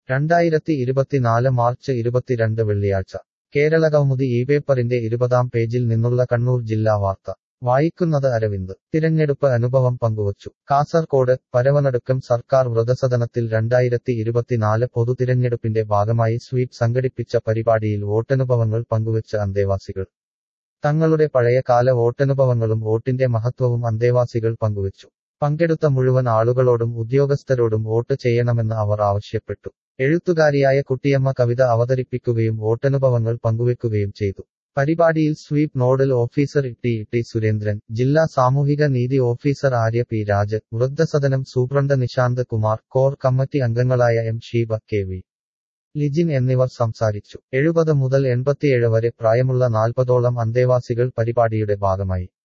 രണ്ടായിരത്തി ഇരുപത്തിനാല് മാർച്ച് ഇരുപത്തിരണ്ട് വെള്ളിയാഴ്ച കേരള കൗമുദി ഈ പേപ്പറിന്റെ ഇരുപതാം പേജിൽ നിന്നുള്ള കണ്ണൂർ ജില്ലാ വാർത്ത വായിക്കുന്നത് അരവിന്ദ് തിരഞ്ഞെടുപ്പ് അനുഭവം പങ്കുവച്ചു കാസർകോട് പരവനടുക്കം സർക്കാർ വൃതസദനത്തിൽ രണ്ടായിരത്തി ഇരുപത്തിനാല് പൊതുതിരഞ്ഞെടുപ്പിന്റെ ഭാഗമായി സ്വീപ് സംഘടിപ്പിച്ച പരിപാടിയിൽ വോട്ടനുഭവങ്ങൾ പങ്കുവച്ച് അന്തേവാസികൾ തങ്ങളുടെ പഴയകാല വോട്ടനുഭവങ്ങളും വോട്ടിന്റെ മഹത്വവും അന്തേവാസികൾ പങ്കുവച്ചു പങ്കെടുത്ത മുഴുവൻ ആളുകളോടും ഉദ്യോഗസ്ഥരോടും വോട്ട് ചെയ്യണമെന്ന് അവർ ആവശ്യപ്പെട്ടു എഴുത്തുകാരിയായ കുട്ടിയമ്മ കവിത അവതരിപ്പിക്കുകയും വോട്ടനുഭവങ്ങൾ പങ്കുവെക്കുകയും ചെയ്തു പരിപാടിയിൽ SVEEP nodal officer T T Surendran ജില്ലാ സാമൂഹിക നീതി ഓഫീസർ ആര്യ പി രാജ് വൃദ്ധസദനം superintendent Nishanth Kumar core committee അംഗങ്ങളായ M Sheeba K V Lijin എന്നിവർ സംസാരിച്ചു എഴുപത് മുതൽ എൺപത്തിയേഴ് വരെ പ്രായമുള്ള നാൽപ്പതോളം അന്തേവാസികൾ പരിപാടിയുടെ ഭാഗമായി